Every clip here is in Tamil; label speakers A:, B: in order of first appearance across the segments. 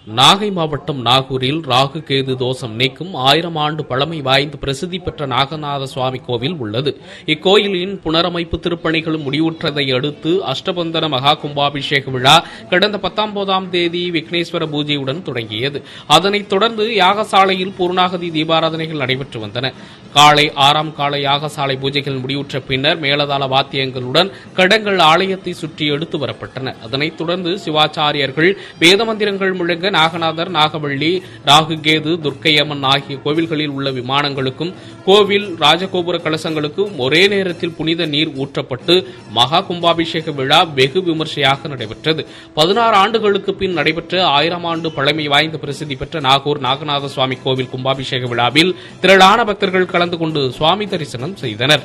A: நாகை மாவட்டம் நாகூரில் ராகு கேது தோஷம் நீக்கும் ஆயிரம் ஆண்டு பழமை வாய்ந்த பிரசித்தி பெற்ற நாகநாத சுவாமி கோவில் உள்ளது இக்கோயிலின் புனரமைப்பு திருப்பணிகள் முடிவுற்றதை அடுத்து அஷ்டபந்தன மகா கும்பாபிஷேக விழா கடந்த பத்தொன்பதாம் தேதி விக்னேஸ்வர பூஜையுடன் தொடங்கியது அதனைத் தொடர்ந்து யாகசாலையில் பூர்ணாகதி தீபாராதனைகள் நடைபெற்று வந்தன காலை ஆறாம் கால யாகசாலை பூஜைகள் முடிவுற்ற பின்னர் மேலதாள வாத்தியங்களுடன் கடங்கள் ஆலயத்தை சுற்றி எடுத்து வரப்பட்டன அதனைத் தொடர்ந்து சிவாச்சாரியர்கள் வேத மந்திரங்கள் முழங்க நாகநாதர் நாகவள்ளி ராகுகேது துர்க்கையம்மன் ஆகிய கோவில்களில் உள்ள விமானங்களுக்கும் கோவில் ராஜகோபுர கலசங்களுக்கும் ஒரே நேரத்தில் புனித நீர் ஊற்றப்பட்டு மகா கும்பாபிஷேக விழா வெகு விமர்சையாக நடைபெற்றது பதினாறு ஆண்டுகளுக்கு பின் நடைபெற்ற ஆயிரம் ஆண்டு பழமை வாய்ந்த பிரசித்தி பெற்ற நாகூர் நாகநாத சுவாமி கோவில் கும்பாபிஷேக விழாவில் திரளான பக்தர்கள் கலந்து கொண்டு சுவாமி தரிசனம் செய்தனர்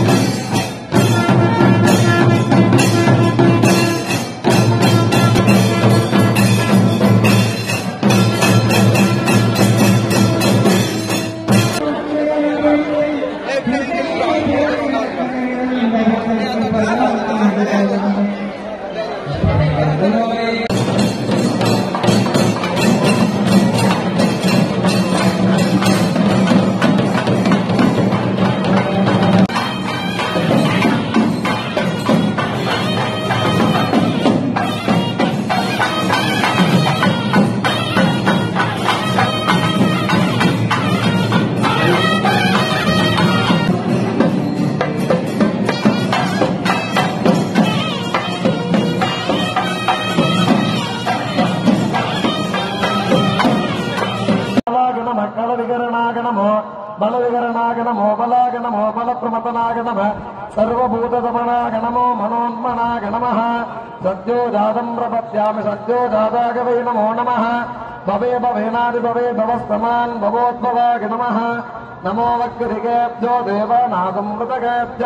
B: బలాగణమ కళవికరణాగణమో బలవికరణాగణమో బలాగణమో బలప్రమతనాగణమ సర్వభూతదమనాగణమో మనోన్మనాగణమ సద్యో జాతం ప్రపద్యామి సద్యో జాతాగవై నమో నమ భవే భవేనాది భవే భవస్తమాన్ భవోద్భవాగ నమ నమో వక్రికేభ్యో దేవానాదం మృతకేభ్య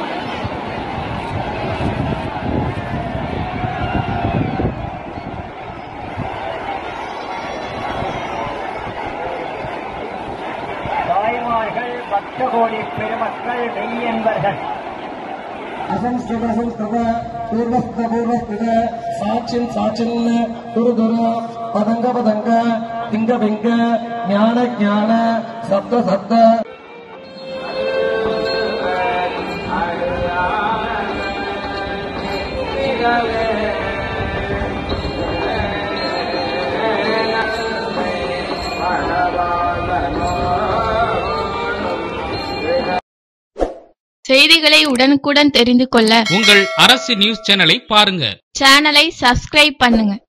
C: தாய்மார்கள் பக்த கோடி பெருமக்கள் மெய்யன்பர்கள்
B: அசம்ஸ்கிருத சம்ஸ்கிருத பூர்வஸ்த பூர்வஸ்கிருத சாட்சின் சாட்சின் குரு குரு பதங்க பதங்க திங்க பிங்க ஞான ஞான சப்த சப்த
D: செய்திகளை உடனுக்குடன் தெரிந்து கொள்ள
A: உங்கள் அரசு நியூஸ் சேனலை பாருங்க
D: சேனலை சப்ஸ்கிரைப் பண்ணுங்க